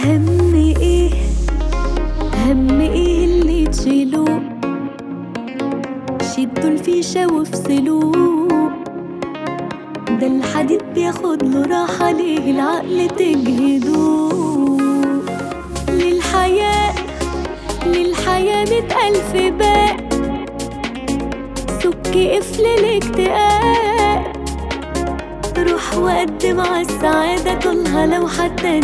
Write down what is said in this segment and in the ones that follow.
هم ايه هم ايه اللي تشيلوه شدوا الفيشة وافصلوه ده الحديد بياخد له راحة ليه العقل تجهدوه للحياة للحياة مئة ألف باء سكي قفل الاكتئاب روح وقدم على السعادة كلها لو حتى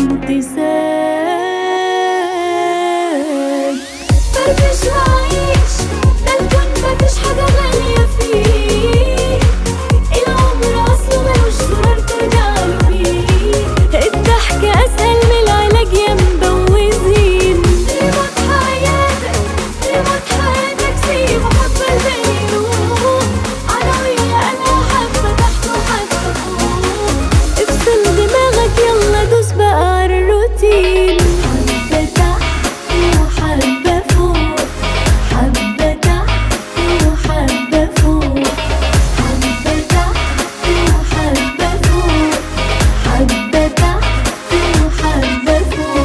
انتساب فرفش وعيش ده الكون مفيش حاجة غالية فيه العمر أصله ملوش زرار ترجع له فيه الضحك أسهل من العلاج يا مبوزين ربط حياتك ربط حياتك سيب وحب الباقي يروح عناوين أنا حبة تحت وحبة فوق افصل دماغك يلا دوس بقى على الروتين حبة تحت وحبة فوق حبة تحت وحبة فوق حبة تحت وحبة فوق حبة تحت وحبة فوق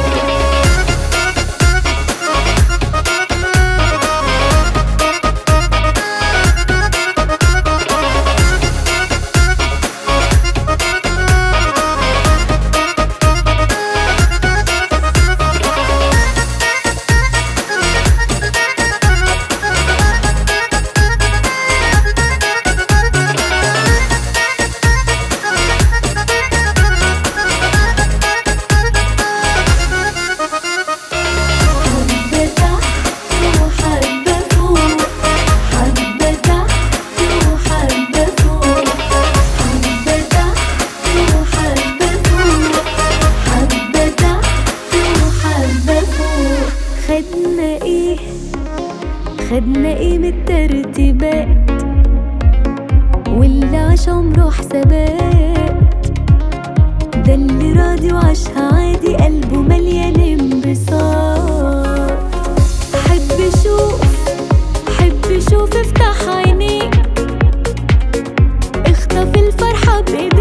حبة تحت وحبة فوق حبة تحت وحبة فوق حبة تحت وحبة فوق حبة تحت وحبة فوق خدنا ايه خدنا ايه من الترتيبات واللي عاش عمره حسابات ده اللي راضي وعاشها عادي قلبه مليان انبساط حب شوف حب شوف افتح عينيك اخطف الفرحة بإيديك